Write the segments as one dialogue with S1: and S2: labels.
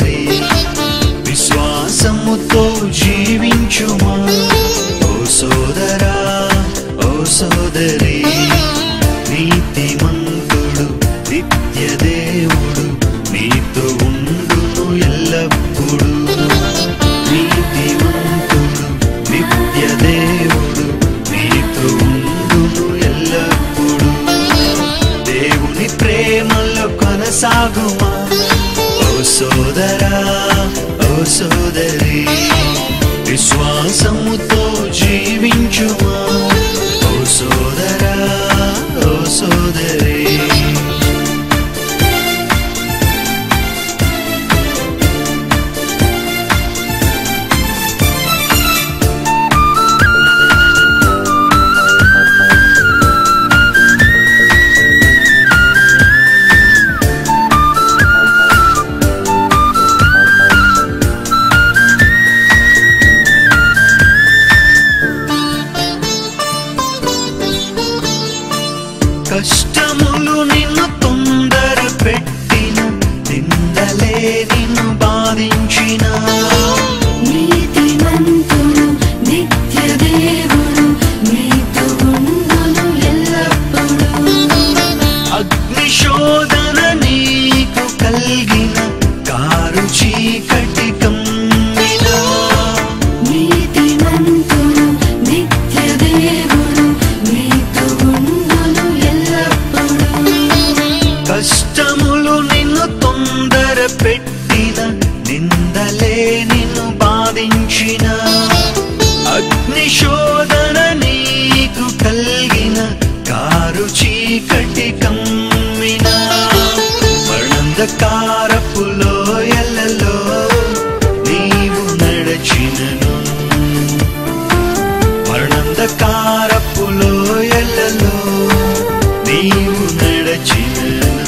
S1: సోదరి విశ్వాసముతో జీవించుమా ఓ సోదరా ఓ సోదరి నీతిమంతుడు నిత్య దేవుడు నీతో ఉండును ఎల్లప్పుడూ నీతిమంతుడు నిత్య దేవుడు నీతో ఉండును ఎల్లప్పుడూ దేవుని ప్రేమలో కొనసాగుమా ఓ సోదరా ఓ సోదరి విశ్వాసముతో జీవించుమా ఓ సోదరా ఓ సోదరి కష్టములు నిన్ను తొందర పెట్టిన నిందలే నిన్ను బాధించిన
S2: నీతిమంతుడు నిత్య దేవుడు నీతో ఉండును ఎల్లప్పుడూ
S1: అగ్ని శోధన నీకు కలిగిన కారు చీకటి కమ్మిన
S2: నీతిమంతుడు నిత్య దేవుడు నీతో ఉండును ఎల్లప్పుడూ
S1: కష్టములు నిన్ను తొందర పెట్టిన నిందలే నిన్ను బాధించిన అగ్ని శోధన నీకు కలిగిన కారు చీకటి కమ్మిన మరణంధకారపు లోయలలో నీవు నడచినను మరణంధకారపు లోయలలో నీవు నడచినను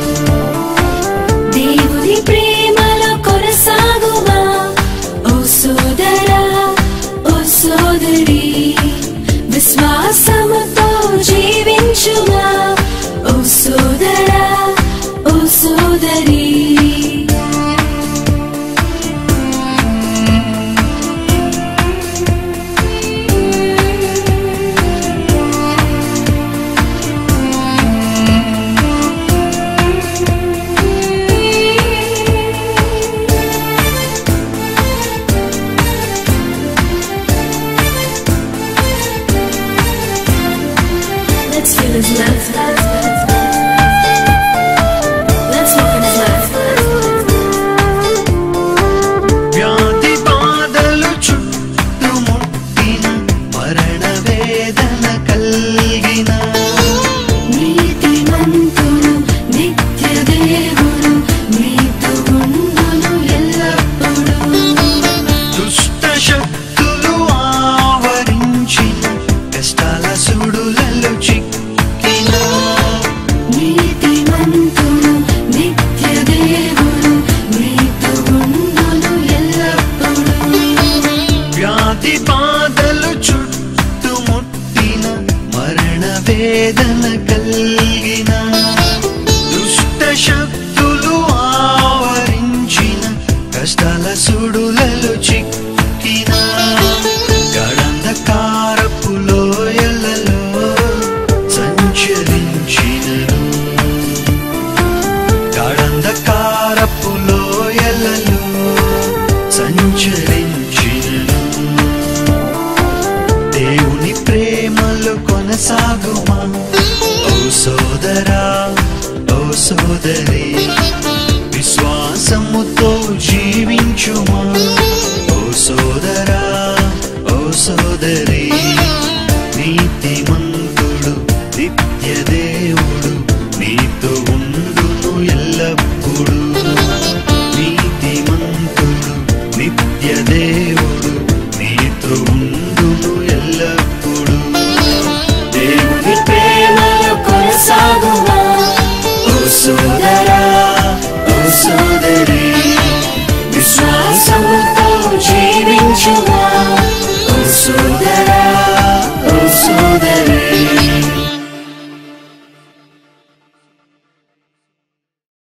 S2: దేవుని ప్రేమలో కొనసాగుమా ఓ సోదరా ఓ సోదరి విశ్వాసముతో జీవించుమా ఓ సోదరా ఓ సోదరి Let's feel his love. Let's walk in his love.
S1: వ్యాధి బాధలు చుట్టుముట్టిన మరణ వేదన కలిగిన
S2: నీతిమంతుడు నిత్య దేవుడు నీతో ఉండును ఎల్లప్పుడూ
S1: దుష్ట శక్తులు ఆవరించిన కష్టాల సుడులలో చిక్కిన
S2: నీతిమంతుడు నిత్య దేవుడు నీతో ఉండును ఎల్లప్పుడూ
S1: వ్యాధి బాధలు చుట్టుముట్టిన మరణ వేదన కలిగిన దుష్ట శక్తులు ఆవరించిన కష్టాల సుడులలో చిక్కిన గడంధకారపు లోయలలో సంచరించినను గడంధకారపు లోయలలో సంచరించినను దేవుని ప్రేమలో కొనసాగుమా ఓ సోదరా ఓ సోదరి విశ్వాసముతో జీవించుమా ఓ సోదరా ఓ సోదరి నీతిమంతుడు నిత్య దేవుడు నీతో ఉండును ఎల్లప్పుడూ నీతిమంతుడు నిత్య దేవుడు నీతో ఉండును ఎల్లప్పుడూ దేవుని ప్రేమలో కొనసాగుమా ఓ సోదరా ఓ సోదరి విశ్వాసముతో జీవించుమా